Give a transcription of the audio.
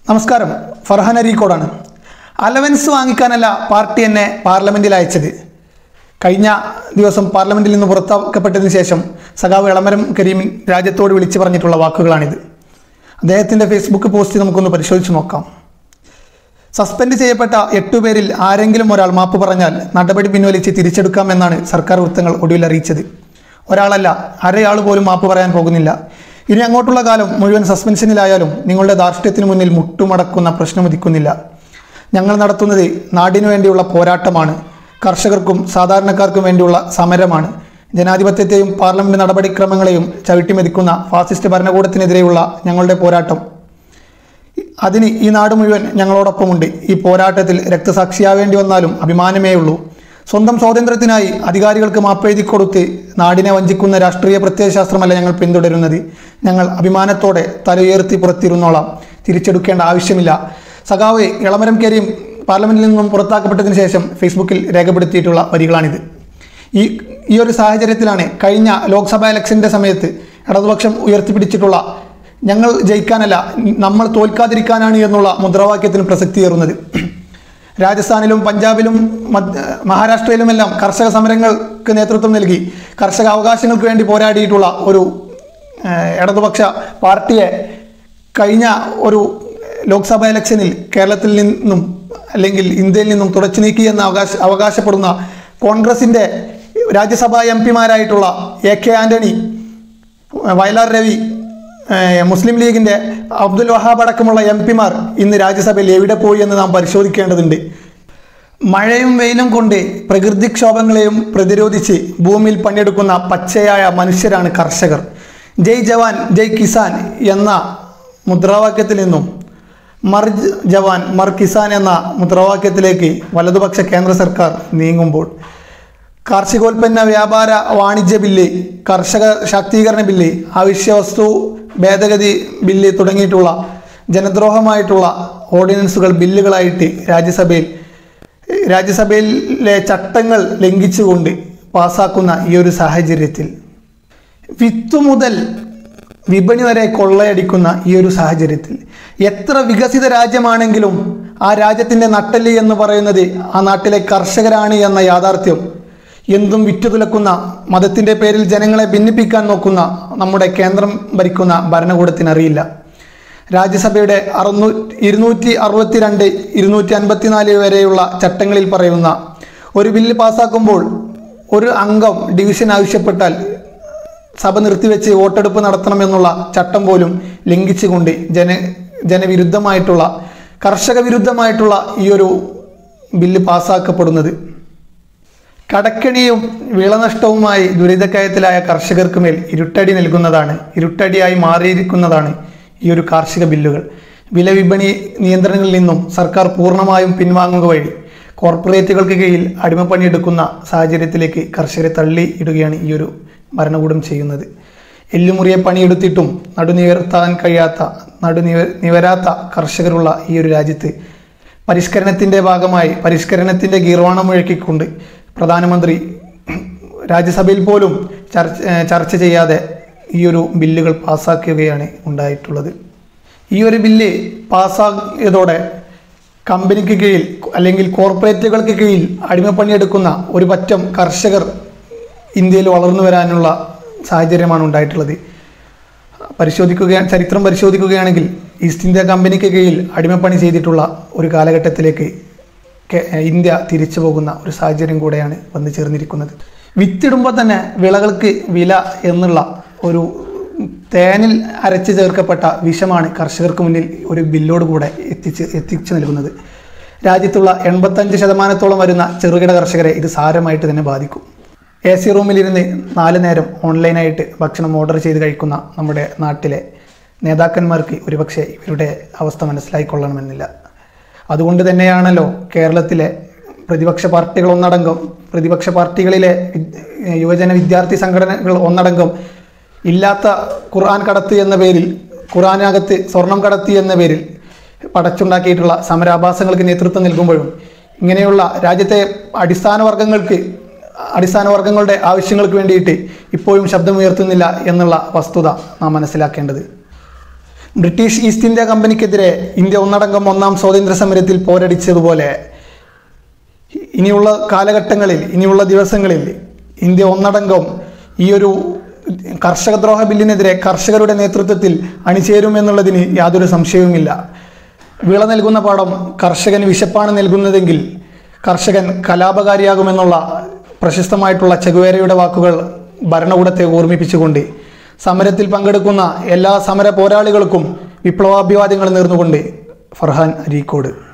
നമസ്കാരം ഫർഹാൻ അരീക്കോടാണ് അലവൻസ് വാങ്ങിക്കാനല്ല പാർട്ടി എന്നെ പാർലമെന്റിൽ അയച്ചത് കഴിഞ്ഞ ദിവസം പാർലമെന്റിൽ നിന്ന് പുറത്താക്കപ്പെട്ടതിന് ശേഷം സഖാവ് ഇളമരം കരീമിൻ രാജ്യത്തോട് വിളിച്ചു പറഞ്ഞിട്ടുള്ള വാക്കുകളാണിത് അദ്ദേഹത്തിൻ്റെ ഫേസ്ബുക്ക് പോസ്റ്റ് നമുക്കൊന്ന് പരിശോധിച്ച് നോക്കാം സസ്പെൻഡ് ചെയ്യപ്പെട്ട എട്ടു പേരിൽ ആരെങ്കിലും ഒരാൾ മാപ്പ് പറഞ്ഞാൽ നടപടി പിൻവലിച്ച് തിരിച്ചെടുക്കാമെന്നാണ് സർക്കാർ വൃത്തങ്ങൾ ഒടുവിൽ അറിയിച്ചത് ഒരാളല്ല അരയാൾ പോലും മാപ്പ് പറയാൻ പോകുന്നില്ല ഇനി അങ്ങോട്ടുള്ള കാലം മുഴുവൻ സസ്പെൻഷനിലായാലും നിങ്ങളുടെ ധാർഷ്ട്യത്തിന് മുന്നിൽ മുട്ടുമടക്കുന്ന പ്രശ്നമുദിക്കുന്നില്ല ഞങ്ങൾ നടത്തുന്നത് നാടിനു വേണ്ടിയുള്ള പോരാട്ടമാണ് കർഷകർക്കും സാധാരണക്കാർക്കും വേണ്ടിയുള്ള സമരമാണ് ജനാധിപത്യത്തെയും പാർലമെന്റ് നടപടിക്രമങ്ങളെയും ചവിട്ടിമെതിക്കുന്ന ഫാസിസ്റ്റ് ഭരണകൂടത്തിനെതിരെയുള്ള ഞങ്ങളുടെ പോരാട്ടം അതിന് ഈ നാട് മുഴുവൻ ഞങ്ങളോടൊപ്പമുണ്ട് ഈ പോരാട്ടത്തിൽ രക്തസാക്ഷിയാവേണ്ടി വന്നാലും അഭിമാനമേ ഉള്ളൂ സ്വന്തം സ്വാതന്ത്ര്യത്തിനായി അധികാരികൾക്ക് മാപ്പെഴുതി കൊടുത്ത് നാടിനെ വഞ്ചിക്കുന്ന രാഷ്ട്രീയ പ്രത്യയശാസ്ത്രമല്ല ഞങ്ങൾ പിന്തുടരുന്നത് ഞങ്ങൾ അഭിമാനത്തോടെ തലയുയർത്തി പുറത്തിരുന്നോളാം തിരിച്ചെടുക്കേണ്ട ആവശ്യമില്ല സഖാവ് ഇളമരം കയറിയും പാർലമെന്റിൽ നിന്നും പുറത്താക്കപ്പെട്ടതിന് ശേഷം ഫേസ്ബുക്കിൽ രേഖപ്പെടുത്തിയിട്ടുള്ള വരികളാണിത് ഈ ഈ ഒരു സാഹചര്യത്തിലാണ് കഴിഞ്ഞ ലോക്സഭാ ഇലക്ഷന്റെ സമയത്ത് ഇടതുപക്ഷം ഉയർത്തിപ്പിടിച്ചിട്ടുള്ള ഞങ്ങൾ ജയിക്കാനല്ല നമ്മൾ തോൽക്കാതിരിക്കാനാണ് എന്നുള്ള മുദ്രാവാക്യത്തിന് പ്രസക്തിയേറുന്നത് രാജസ്ഥാനിലും പഞ്ചാബിലും മധ്യ മഹാരാഷ്ട്രയിലുമെല്ലാം കർഷക സമരങ്ങൾക്ക് നേതൃത്വം നൽകി കർഷക അവകാശങ്ങൾക്ക് വേണ്ടി പോരാടിയിട്ടുള്ള ഒരു ഏഹ്, ഇടതുപക്ഷ പാർട്ടിയെ കഴിഞ്ഞ ഒരു ലോക്സഭാ ഇലക്ഷനിൽ കേരളത്തിൽ നിന്നും അല്ലെങ്കിൽ ഇന്ത്യയിൽ നിന്നും തുടച്ചു നീക്കി എന്ന് അവകാശ അവകാശപ്പെടുന്ന കോൺഗ്രസിൻ്റെ രാജ്യസഭാ എം പിമാരായിട്ടുള്ള എ കെ ആന്റണി വയലാർ രവി ഏഹ്, മുസ്ലിം ലീഗിന്റെ അബ്ദുൽ വഹാബ് അടക്കമുള്ള എം പിമാർ ഇന്ന് രാജ്യസഭയിൽ എവിടെ പോയി എന്ന് നാം പരിശോധിക്കേണ്ടതുണ്ട് മഴയും വെയിലും കൊണ്ട് പ്രകൃതിക്ഷോഭങ്ങളെയും പ്രതിരോധിച്ച് ഭൂമിയിൽ പണിയെടുക്കുന്ന പച്ചയായ മനുഷ്യരാണ് കർഷകർ ജയ് ജവാൻ ജയ് കിസാൻ എന്ന മുദ്രാവാക്യത്തിൽ നിന്നും മർ ജവാൻ മർ കിസാൻ എന്ന മുദ്രാവാക്യത്തിലേക്ക് വലതുപക്ഷ കേന്ദ്ര സർക്കാർ നീങ്ങുമ്പോൾ കാർഷികോൽപ്പന്ന വ്യാപാര വാണിജ്യ ബില്ല് കർഷക ശാക്തീകരണ ബില്ല് അവശ്യവസ്തു ഭേദഗതി ബില്ല് തുടങ്ങിയിട്ടുള്ള ജനദ്രോഹമായിട്ടുള്ള ഓർഡിനൻസുകൾ ബില്ലുകളായിട്ട് രാജ്യസഭയിൽ രാജ്യസഭയിലെ ചട്ടങ്ങൾ ലംഘിച്ചുകൊണ്ട് പാസാക്കുന്ന ഈ ഒരു സാഹചര്യത്തിൽ വിത്തു മുതൽ വിപണി വരെ കൊള്ളയടിക്കുന്ന ഈ ഒരു സാഹചര്യത്തിൽ എത്ര വികസിത രാജ്യമാണെങ്കിലും ആ രാജ്യത്തിൻ്റെ നട്ടല് എന്ന് പറയുന്നത് ആ നാട്ടിലെ കർഷകരാണ് എന്ന യാഥാർത്ഥ്യം എന്തും വിറ്റുതുലക്കുന്ന മതത്തിൻ്റെ പേരിൽ ജനങ്ങളെ ഭിന്നിപ്പിക്കാൻ നോക്കുന്ന നമ്മുടെ കേന്ദ്രം ഭരിക്കുന്ന ഭരണകൂടത്തിന് അറിയില്ല രാജ്യസഭയുടെ അറുന്നൂ ഇരുന്നൂറ്റി അറുപത്തിരണ്ട് ഇരുന്നൂറ്റി അൻപത്തിനാല് വരെയുള്ള ചട്ടങ്ങളിൽ പറയുന്ന ഒരു ബില്ല് പാസ്സാക്കുമ്പോൾ ഒരു അംഗം ഡിവിഷൻ ആവശ്യപ്പെട്ടാൽ സഭ നിർത്തിവെച്ച് വോട്ടെടുപ്പ് നടത്തണമെന്നുള്ള ചട്ടം പോലും ലംഘിച്ചുകൊണ്ട് ജന ജനവിരുദ്ധമായിട്ടുള്ള കർഷക വിരുദ്ധമായിട്ടുള്ള ഈ ഒരു ബില്ല് പാസ്സാക്കപ്പെടുന്നത് കടക്കെണിയും വിളനഷ്ടവുമായി ദുരിതക്കയത്തിലായ കർഷകർക്ക് മേൽ ഇരുട്ടടി നൽകുന്നതാണ് ഇരുട്ടടിയായി മാറിയിരിക്കുന്നതാണ് ഈ ഒരു കാർഷിക ബില്ലുകൾ വില വിപണി നിയന്ത്രണങ്ങളിൽ നിന്നും സർക്കാർ പൂർണ്ണമായും പിൻവാങ്ങുക വഴി കോർപ്പറേറ്റുകൾക്ക് കീഴിൽ അടിമപ്പണിയെടുക്കുന്ന സാഹചര്യത്തിലേക്ക് കർഷകരെ തള്ളി ഇടുകയാണ് ഈ ഒരു ഭരണകൂടം ചെയ്യുന്നത് എല്ലുമുറിയെ പണിയെടുത്തിട്ടും നടുനിവർത്താൻ കഴിയാത്ത നടുനിവ നിവരാത്ത കർഷകരുള്ള ഈ ഒരു രാജ്യത്ത് പരിഷ്കരണത്തിൻ്റെ ഭാഗമായി പരിഷ്കരണത്തിൻ്റെ ഗീർവാണം മുഴക്കിക്കൊണ്ട് പ്രധാനമന്ത്രി രാജ്യസഭയിൽ പോലും ചർച്ച ഏഹ് ചർച്ച ചെയ്യാതെ ഈ ഒരു ബില്ലുകൾ പാസ്സാക്കുകയാണ് ഉണ്ടായിട്ടുള്ളത് ഈ ഒരു ബില്ല് പാസ്സാക്കിയതോടെ കമ്പനിക്ക് കീഴിൽ അല്ലെങ്കിൽ കോർപ്പറേറ്റുകൾക്ക് കീഴിൽ അടിമപ്പണിയെടുക്കുന്ന ഒരു പറ്റം കർഷകർ ഇന്ത്യയിൽ വളർന്നു വരാനുള്ള സാഹചര്യമാണ് ഉണ്ടായിട്ടുള്ളത് പരിശോധിക്കുക ചരിത്രം പരിശോധിക്കുകയാണെങ്കിൽ ഈസ്റ്റ് ഇന്ത്യ കമ്പനിക്ക് കീഴിൽ അടിമപ്പണി ചെയ്തിട്ടുള്ള ഒരു കാലഘട്ടത്തിലേക്ക് കെ- ഇന്ത്യ തിരിച്ചു പോകുന്ന ഒരു സാഹചര്യം കൂടെയാണ് വന്നു ചേർന്നിരിക്കുന്നത് വിത്തിടുമ്പോൾ തന്നെ വിളകൾക്ക് വില എന്നുള്ള ഒരു തേനിൽ അരച്ച് ചേർക്കപ്പെട്ട വിഷമാണ് കർഷകർക്ക് മുന്നിൽ ഒരു ബില്ലോട് കൂടെ എത്തിച്ച് എത്തിച്ചു നൽകുന്നത് രാജ്യത്തുള്ള എൺപത്തഞ്ച് ശതമാനത്തോളം വരുന്ന ചെറുകിട കർഷകരെ ഇത് സാരമായിട്ട് തന്നെ ബാധിക്കും എ സി റൂമിലിരുന്ന് നാല് നേരം ഓൺലൈനായിട്ട് ഭക്ഷണം ഓർഡർ ചെയ്ത് കഴിക്കുന്ന നമ്മുടെ നാട്ടിലെ നേതാക്കന്മാർക്ക് ഒരുപക്ഷെ ഇവരുടെ അവസ്ഥ മനസ്സിലായിക്കൊള്ളണമെന്നില്ല അതുകൊണ്ട് തന്നെയാണല്ലോ കേരളത്തിലെ പ്രതിപക്ഷ പാർട്ടികൾ ഒന്നടങ്കം പ്രതിപക്ഷ പാർട്ടികളിലെ വിദ്- യുവജന വിദ്യാർത്ഥി സംഘടനകൾ ഒന്നടങ്കം ഇല്ലാത്ത ഖുർആൻ കടത്ത് എന്ന പേരിൽ ഖുർആനകത്ത് സ്വർണം കടത്തി എന്ന പേരിൽ പടച്ചുണ്ടാക്കിയിട്ടുള്ള സമരാഭാസങ്ങൾക്ക് നേതൃത്വം നൽകുമ്പോഴും ഇങ്ങനെയുള്ള രാജ്യത്തെ അടിസ്ഥാന വർഗങ്ങൾക്ക് അടിസ്ഥാന വർഗങ്ങളുടെ ആവശ്യങ്ങൾക്ക് വേണ്ടിയിട്ട് ഇപ്പോഴും ശബ്ദമുയർത്തുന്നില്ല എന്നുള്ള വസ്തുത നാം മനസ്സിലാക്കേണ്ടത് ബ്രിട്ടീഷ് ഈസ്റ്റ് ഇന്ത്യ കമ്പനിക്കെതിരെ ഇന്ത്യ ഒന്നടങ്കം ഒന്നാം സ്വാതന്ത്ര്യ സമരത്തിൽ പോരടിച്ചതുപോലെ ഇനിയുള്ള കാലഘട്ടങ്ങളിൽ ഇനിയുള്ള ദിവസങ്ങളിൽ ഇന്ത്യ ഒന്നടങ്കം ഈ ഒരു കർഷകദ്രോഹ ബില്ലിനെതിരെ കർഷകരുടെ നേതൃത്വത്തിൽ അണിചേരുമെന്നുള്ളതിന് യാതൊരു സംശയവുമില്ല വിള നൽകുന്ന പാടം കർഷകന് വിശപ്പാണ് നൽകുന്നതെങ്കിൽ കർഷകൻ കലാപകാരിയാകുമെന്നുള്ള പ്രശസ്തമായിട്ടുള്ള ചെഗുവേരയുടെ വാക്കുകൾ ഭരണകൂടത്തെ ഓർമ്മിപ്പിച്ചുകൊണ്ട് സമരത്തിൽ പങ്കെടുക്കുന്ന എല്ലാ സമര പോരാളികൾക്കും വിപ്ലവാഭിവാദ്യങ്ങൾ നേർന്നുകൊണ്ട് ഫർഹാൻ അരീക്കോട്